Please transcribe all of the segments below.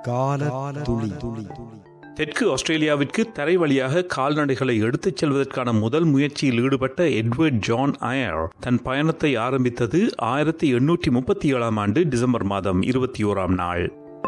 கால துளி துளி தெற்கு ஆஸ்திரேலியாவிற்கு தரை வழியாக கால்நடைகளை எடுத்துச் செல்வதற்கான முதல் முயற்சியில் ஈடுபட்ட எட்வர்ட் ஜான் அயர் தன் பயணத்தை ஆரம்பித்தது ஆயிரத்தி எண்ணூற்றி முப்பத்தி ஏழாம் ஆண்டு டிசம்பர் மாதம் இருபத்தி ஓராம் நாள்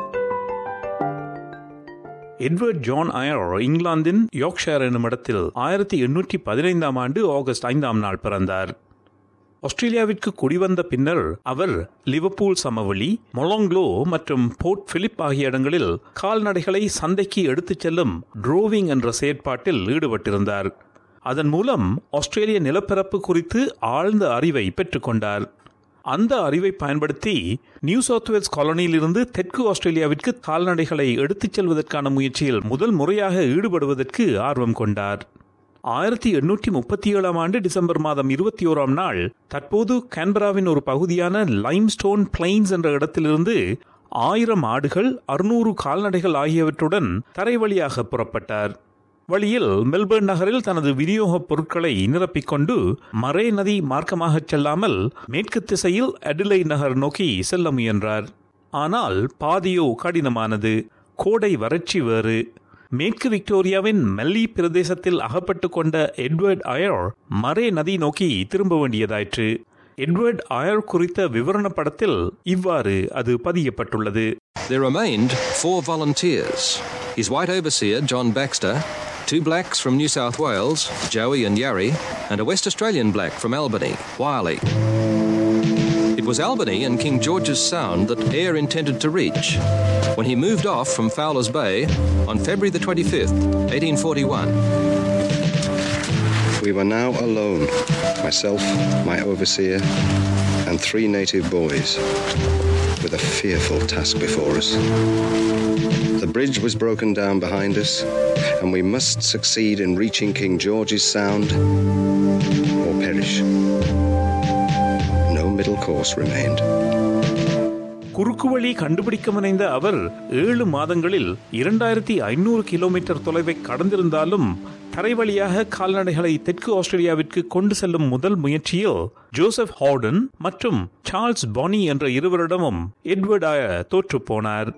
எட்வர்ட் ஜான் அயர் இங்கிலாந்தின் யோக்ஷயர் என்னும் இடத்தில் ஆயிரத்தி எண்ணூற்றி பதினைந்தாம் ஆண்டு ஆகஸ்ட் ஐந்தாம் நாள் பிறந்தார் ஆஸ்திரேலியாவிற்கு குடிவந்த பின்னர் அவர் லிவர்பூல் சமவெளி மொலோங்லோ மற்றும் போர்ட் பிலிப் ஆகிய இடங்களில் கால்நடைகளை சந்தைக்கு எடுத்துச் செல்லும் ட்ரோவிங் என்ற செயற்பாட்டில் ஈடுபட்டிருந்தார் அதன் மூலம் ஆஸ்திரேலிய நிலப்பரப்பு குறித்து ஆழ்ந்த அறிவை பெற்றுக்கொண்டார் அந்த அறிவை பயன்படுத்தி நியூ சவுத் வேல்ஸ் காலனியிலிருந்து தெற்கு ஆஸ்திரேலியாவிற்கு கால்நடைகளை எடுத்துச் செல்வதற்கான முயற்சியில் முதல் முறையாக ஈடுபடுவதற்கு ஆர்வம் கொண்டார் ஆயிரத்தி எண்ணூற்றி முப்பத்தி ஏழாம் ஆண்டு டிசம்பர் மாதம் இருபத்தி ஓராம் நாள் தற்போது கேன்பராவின் ஒரு பகுதியான லைம்ஸ்டோன் பிளைன்ஸ் என்ற இடத்திலிருந்து ஆயிரம் ஆடுகள் அறுநூறு கால்நடைகள் ஆகியவற்றுடன் தரை வழியாக புறப்பட்டார் வழியில் மெல்பர்ன் நகரில் தனது விநியோகப் பொருட்களை நிரப்பிக்கொண்டு மரே நதி மார்க்கமாகச் செல்லாமல் மேற்கு திசையில் அடிலை நகர் நோக்கி செல்ல முயன்றார் ஆனால் பாதியோ கடினமானது கோடை வறட்சி வேறு மேற்கு விக்டோரியாவின் மெல்லி பிரதேசத்தில் அகப்பட்டு கொண்ட எட்வர்ட் அயர் மரே நதி நோக்கி திரும்ப வேண்டியதாயிற்று எட்வர்ட் அயர் குறித்த விவரண படத்தில் இவ்வாறு அது பதியப்பட்டுள்ளது There remained four volunteers his white overseer, John Baxter, two blacks from New South Wales, Joey and Yarry, and a West Australian black from Albany, Wiley. It was Albany and King George's Sound that Eyre intended to reach when he moved off from Fowler's Bay on February the 25th, 1841. We were now alone myself, my overseer, and three native boys, with a fearful task before us. The bridge was broken down behind us, and we must succeed in reaching King George's Sound or perish. No middle course remained. குறுக்கு வழி கண்டுபிடிக்க முனைந்த அவர் ஏழு மாதங்களில் இரண்டாயிரத்தி ஐநூறு kilometre தொலைவை கடந்திருந்தாலும் தரை வழியாக கால்நடைகளை தெற்கு ஆஸ்திரேலியாவிற்கு கொண்டு செல்லும் முதல் முயற்சியில் ஜோசப் ஹார்டன் மற்றும் சார்ல்ஸ் பானி என்ற இருவரிடமும் எட்வர்டாய தோற்றுப்போனார்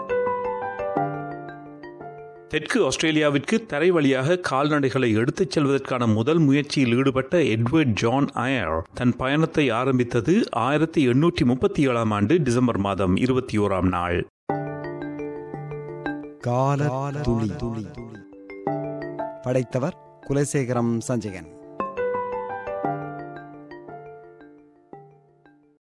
தெற்கு ஆஸ்திரேலியாவிற்கு தரை வழியாக கால்நடைகளை எடுத்துச் செல்வதற்கான முதல் முயற்சியில் ஈடுபட்ட எட்வர்ட் ஜான் அயர் தன் பயணத்தை ஆரம்பித்தது ஆயிரத்தி எண்ணூற்றி முப்பத்தி ஏழாம் ஆண்டு டிசம்பர் மாதம் இருபத்தி ஓராம் நாள் கால துளி துளி படைத்தவர் குலசேகரம் சஞ்சயன்